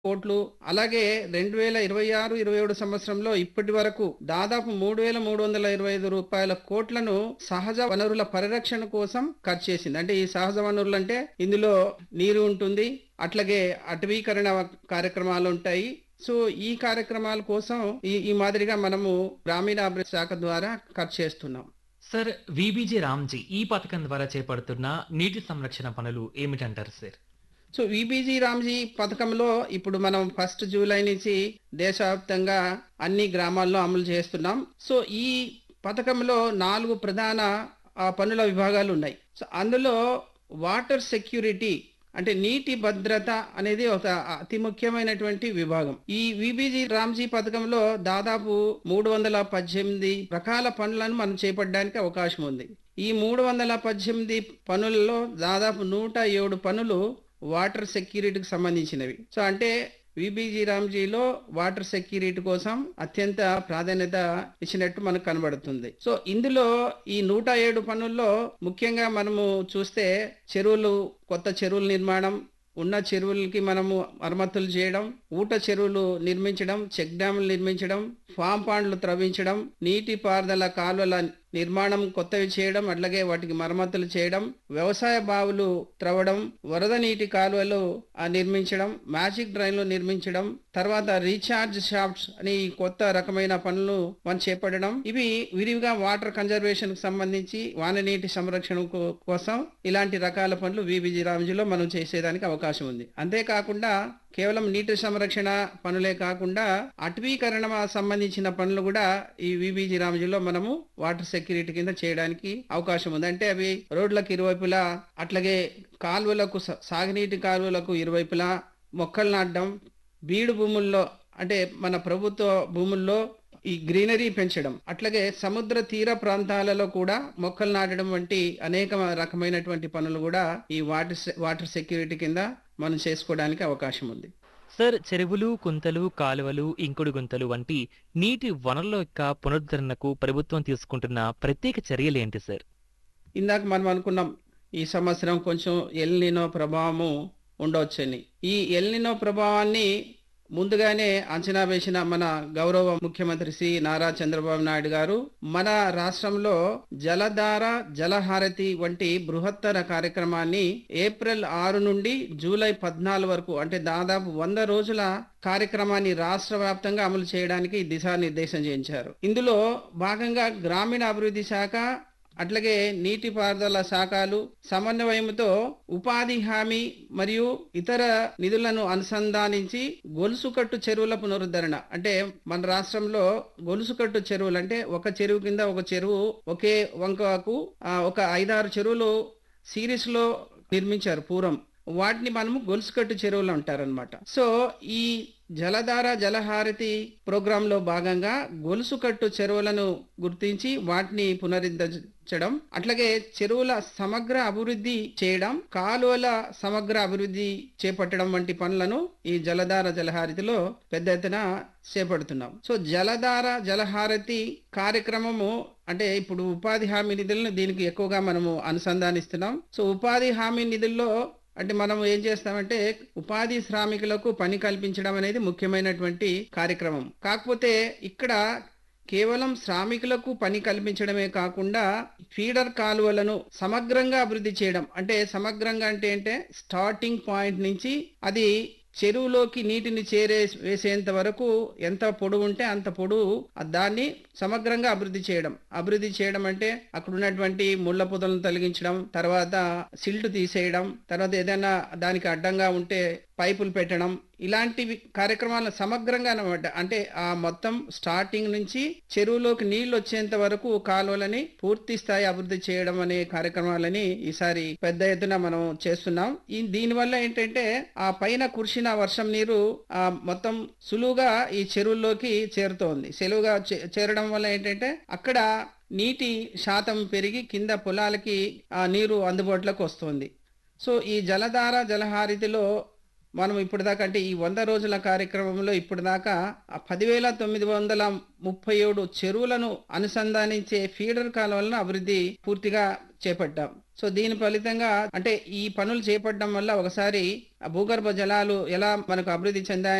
కోట్లు అలాగే రెండు వేల ఇరవై ఆరు ఇరవై ఏడు సంవత్సరంలో ఇప్పటి వరకు దాదాపు మూడు వేల మూడు వందల ఇరవై ఐదు రూపాయల కోట్లను సహజ వనరుల పరిరక్షణ కోసం ఖర్చు చేసింది అంటే ఈ సహజ వనరులు అంటే ఇందులో నీరు ఉంటుంది అట్లాగే అటవీకరణ కార్యక్రమాలు ఉంటాయి సో ఈ కార్యక్రమాల కోసం ఈ ఈ మాదిరిగా మనము గ్రామీణాభివృద్ధి శాఖ ద్వారా ఖర్చు చేస్తున్నాం సార్ విబిజి రామ్జీ ఈ పథకం ద్వారా చేపడుతున్న నీటి సంరక్షణ పనులు ఏమిటంటారు సార్ సో విబీజీ రామ్జీ పథకంలో ఇప్పుడు మనం ఫస్ట్ జూలై నుంచి దేశవ్యాప్తంగా అన్ని గ్రామాల్లో అమలు చేస్తున్నాం సో ఈ పథకంలో నాలుగు ప్రధాన ఆ, పనుల విభాగాలు ఉన్నాయి సో అందులో వాటర్ సెక్యూరిటీ అంటే నీటి భద్రత అనేది ఒక అతి ముఖ్యమైనటువంటి విభాగం ఈ విబీజీ రామ్జీ పథకంలో దాదాపు మూడు వందల పద్దెనిమిది రకాల పనులను మనం చేపట్టడానికి అవకాశం ఉంది ఈ మూడు వందల పద్దెనిమిది పనులలో దాదాపు నూట ఏడు పనులు వాటర్ సెక్యూరిటీకి సంబంధించినవి సో అంటే విబీజీ రామ్జీలో వాటర్ సెక్యూరిటీ కోసం అత్యంత ప్రాధాన్యత ఇచ్చినట్టు మనకు కనబడుతుంది సో ఇందులో ఈ నూట ఏడు పనుల్లో ముఖ్యంగా మనము చూస్తే చెరువులు కొత్త చెరువుల నిర్మాణం ఉన్న చెరువులకి మనము మరమ్మతులు చేయడం ఊట చెరువులు నిర్మించడం చెక్ డ్యాములు నిర్మించడం ఫామ్ పాండ్లు త్రవ్వించడం నీటి పారుదల కాలువల నిర్మాణం కొత్తవి చేయడం అట్లాగే వాటికి మరమ్మతులు చేయడం వ్యవసాయ బావులు త్రవ్వడం వరద నీటి కాలువలు ఆ, నిర్మించడం మ్యాజిక్ డ్రైన్లు నిర్మించడం తర్వాత రీఛార్జ్ షాఫ్ట్స్ అని ఈ కొత్త రకమైన పనులు మనం చేపట్టడం ఇవి విరివిగా వాటర్ కన్జర్వేషన్ కు సంబంధించి వాన నీటి సంరక్షణ కో- కోసం ఇలాంటి రకాల పనులు విబిజి రామ్జీలో మనం చేసేదానికి అవకాశం ఉంది అంతేకాకుండా కేవలం నీటి సంరక్షణ పనులే కాకుండా అటవీకరణ సంబంధించిన పనులు కూడా ఈ విబిజి రామ్జీలో మనము వాటర్ సెక్యూరిటీ కింద చేయడానికి అవకాశం ఉంది అంటే అవి రోడ్లకు ఇరువైపులా అట్లాగే కాలువలకు స- సాగునీటి కాలువలకు ఇరువైపులా మొక్కలు నాటడం బీడు భూముల్లో అంటే మన ప్రభుత్వ భూముల్లో ఈ గ్రీనరీ పెంచడం అట్లాగే సముద్ర తీర ప్రాంతాలలో కూడా మొక్కలు నాటడం వంటి అనేక రకమైనటువంటి పనులు కూడా ఈ వాటర్ సె- వాటర్ సెక్యూరిటీ కింద మనం చేసుకోవడానికి అవకాశం ఉంది సార్ చెరువులు కుంతలు కాలువలు ఇంకుడు గుంతలు వంటి నీటి వనరుల యొక్క పునరుద్ధరణకు ప్రభుత్వం తీసుకుంటున్న ప్రత్యేక చర్యలు ఏంటి సార్ ఇందాక మనం అనుకున్నాం ఈ సంవత్సరం కొంచెం ఎల్నినో ప్రభావము ఉండవచ్చని ఈ ఎల్నినో ప్రభావాన్ని ముందుగానే అంచనా వేసిన మన గౌరవ ముఖ్యమంత్రి శ్రీ నారా చంద్రబాబు నాయుడు గారు మన రాష్ట్రంలో జలధార జలహారతి వంటి బృహత్తర కార్యక్రమాన్ని ఏప్రిల్ ఆరు నుండి జూలై పద్నాలుగు వరకు అంటే దాదాపు వంద రోజుల కార్యక్రమాన్ని రాష్ట్ర వ్యాప్తంగా అమలు చేయడానికి దిశానిర్దేశం చేయించారు ఇందులో భాగంగా గ్రామీణ అభివృద్ధి శాఖ అట్లాగే నీటిపారుదల శాఖలు సమన్వయంతో ఉపాధి హామీ మరియు ఇతర నిధులను అనుసంధానించి గొలుసుకట్టు చెరువుల పునరుద్ధరణ అంటే మన రాష్ట్రంలో గొలుసుకట్టు చెరువులు అంటే ఒక చెరువు కింద ఒక చెరువు ఒకే వంకకు ఆ, ఒక ఐదారు చెరువులు సిరీస్ లో నిర్మించారు పూర్వం వాటిని మనము గొలుసుకట్టు చెరువులు అంటారనమాట సో ఈ జలధార జలహారతి ప్రోగ్రామ్ లో భాగంగా గొలుసుకట్టు చెరువులను గుర్తించి వాటిని పునరుద్ధరించడం అట్లాగే చెరువుల సమగ్ర అభివృద్ధి చేయడం కాలువల సమగ్ర అభివృద్ధి చేపట్టడం వంటి పనులను ఈ జలధార జలహారతిలో పెద్ద ఎత్తున చేపడుతున్నాం సో జలధార జలహారతి కార్యక్రమము అంటే ఇప్పుడు ఉపాధి హామీ నిధులను దీనికి ఎక్కువగా మనము అనుసంధానిస్తున్నాం సో ఉపాధి హామీ నిధుల్లో అంటే మనం ఏం చేస్తామంటే ఉపాధి శ్రామికులకు పని కల్పించడం అనేది ముఖ్యమైనటువంటి కార్యక్రమం కాకపోతే ఇక్కడ కేవలం శ్రామికులకు పని కల్పించడమే కాకుండా ఫీడర్ కాలువలను సమగ్రంగా అభివృద్ధి చేయడం అంటే సమగ్రంగా అంటే అంటే స్టార్టింగ్ పాయింట్ నుంచి అది చెరువులోకి నీటిని చేరే వేసేంత వరకు ఎంత పొడవు ఉంటే అంత పొడవు ఆ దాన్ని సమగ్రంగా అభివృద్ధి చేయడం అభివృద్ధి చేయడం అంటే అక్కడ ఉన్నటువంటి ముళ్ళ పొదలను తొలగించడం తర్వాత సిల్ట్ తీసేయడం తర్వాత ఏదైనా దానికి అడ్డంగా ఉంటే పైపులు పెట్టడం ఇలాంటివి కార్యక్రమాలను సమగ్రంగా అనమాట అంటే ఆ మొత్తం స్టార్టింగ్ నుంచి చెరువులోకి నీళ్లు వచ్చేంత వరకు కాలువలని పూర్తి స్థాయి అభివృద్ధి చేయడం అనే కార్యక్రమాలని ఈసారి పెద్ద ఎత్తున మనం చేస్తున్నాం ఈ దీనివల్ల ఏంటంటే ఆ పైన కురిసిన వర్షం నీరు ఆ మొత్తం సులువుగా ఈ చెరువుల్లోకి చేరుతోంది సులువుగా చే- చేరడం వల్ల ఏంటంటే అక్కడ నీటి శాతం పెరిగి కింద పొలాలకి ఆ నీరు అందుబాటులోకి వస్తుంది సో ఈ జలధార జలహారితిలో మనం ఇప్పుడు దాకా అంటే ఈ వంద రోజుల కార్యక్రమంలో ఇప్పుడు దాకా ఆ పదివేల తొమ్మిది వందల ముప్పై ఏడు చెరువులను అనుసంధానించే ఫీడర్ కాలువలను అభివృద్ధి పూర్తిగా చేపట్టాం సో దీని ఫలితంగా అంటే ఈ పనులు చేపట్టడం వల్ల ఒకసారి ఆ భూగర్భ జలాలు ఎలా మనకు అభివృద్ధి చెందాయి